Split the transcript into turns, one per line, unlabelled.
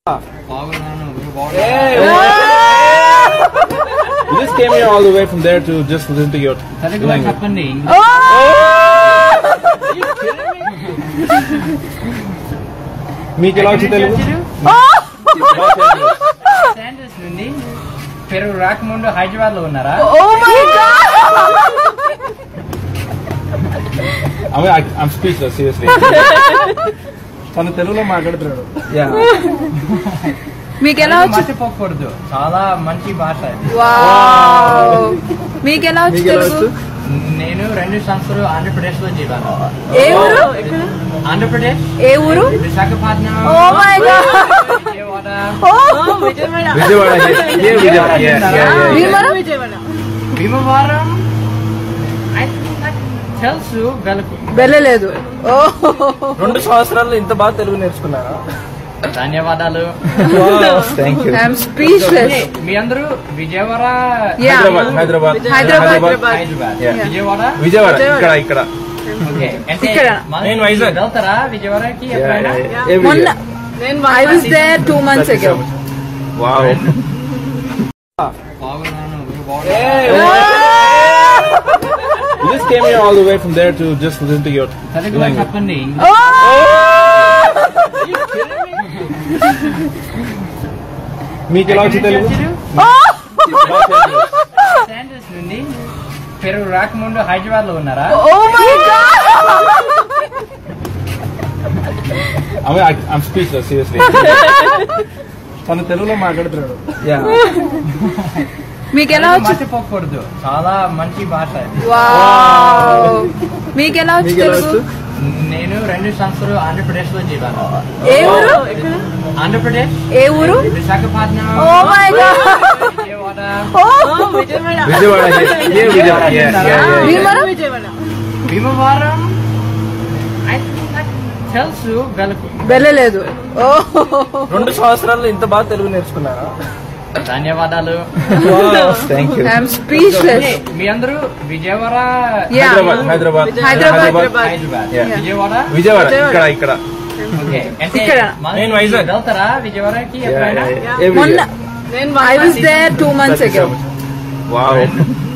You just came here all the way from there to just listen to your
తెలుగులో
language.
చెప్పండి
మీకు ఎలా వచ్చి తెలుగు
శాండల్స్ నుండి పెరుగు రాకముందు హైదరాబాద్ లో ఉన్నారా
I mean, I, I'm speechless, seriously. తను తెలుగులో మాట్లాడుతున్నాడు
మీకు ఎలా
తెలుగు
వచ్చు
మర్చిపోకూడదు చాలా మంచి భాష ఇది
వావ్ మీకు ఎలా వచ్చు
మీకు ఎలా
తెలుగు
వచ్చు?
నేను రెండు సంవత్సరాలు ఆంధ్రప్రదేశ్ లో జీవాను
ఏ ఊరు
ఆంధ్రప్రదేశ్
ఏ ఊరు
Visakhapatnam
oh my god
Vijayawada
Vijayawada yeah, Vijayawada yeah, yeah, yeah, yeah.
Bhimavaram
Bhimavaram I think నాకు తెలుసు గలుపు
వెళ్ళలేదు ఓ
రెండు సంవత్సరాల్లో ఇంత బాగా తెలుగు నేర్చుకున్నారా
ధన్యవాదాలు
Thank you.
I'm speechless
Okay, మీ అందరూ విజయవాడ
Yeah.
హైదరాబాద్ హైదరాబాద్
హైదరాబాద్.
హైదరాబాద్
Yeah.
విజయవాడ
విజయవాడ ఇక్కడ ఇక్కడ
ఓకే అంటే
ఇక్కడ.
మన-
నేను వైజాగ్.
వెళ్తారా విజయవాడకి
Yeah,
ఎప్పుడైనా
yeah, yeah. Every
మొన్న
year.
I was there two months ago
Wow.
బాగున్నాను
You just came here all the way from there to just listen to your
తెలుగులో
language.
చెప్పండి
మీకు ఎలా వచ్చి తెలుగు
శాండల్స్ నుండి పెరుగు రాకముందు హైదరాబాద్ లో ఉన్నారా
oh my god
I mean, I, I'm speechless, seriously. తను తెలుగులో మాట్లాడుతున్నాడు
మీకు ఎలా
తెలుగు
వచ్చు
మర్చిపోకూడదు చాలా మంచి భాష ఇది
వావ్ మీకు ఎలా వచ్చు
మీకు ఎలా
తెలుగు
వచ్చు?
నేను రెండు సంవత్సరాలు ఆంధ్రప్రదేశ్ లో జీవాను
ఏ ఊరు
ఆంధ్రప్రదేశ్
ఏ ఊరు
Visakhapatnam
oh my god
Vijayawada
Vijayawada yeah, Vijayawada yeah, yeah, yeah, yeah.
Bhimavaram
Bhimavaram I think నాకు తెలుసు గలుపు
వెళ్ళలేదు ఓ
రెండు సంవత్సరాల్లో ఇంత బాగా తెలుగు నేర్చుకున్నారా
ధన్యవాదాలు
Thank you.
I'm speechless
Okay, మీ అందరూ విజయవాడ
Yeah.
హైదరాబాద్ హైదరాబాద్
హైదరాబాద్.
హైదరాబాద్
Yeah.
విజయవాడ
విజయవాడ ఇక్కడ ఇక్కడ
ఓకే అంటే
ఇక్కడ.
మన-
నేను వైజాగ్.
వెళ్తారా విజయవాడకి
Yeah,
ఎప్పుడైనా
yeah, yeah. Every
మొన్న
year.
I was there two months ago
Wow.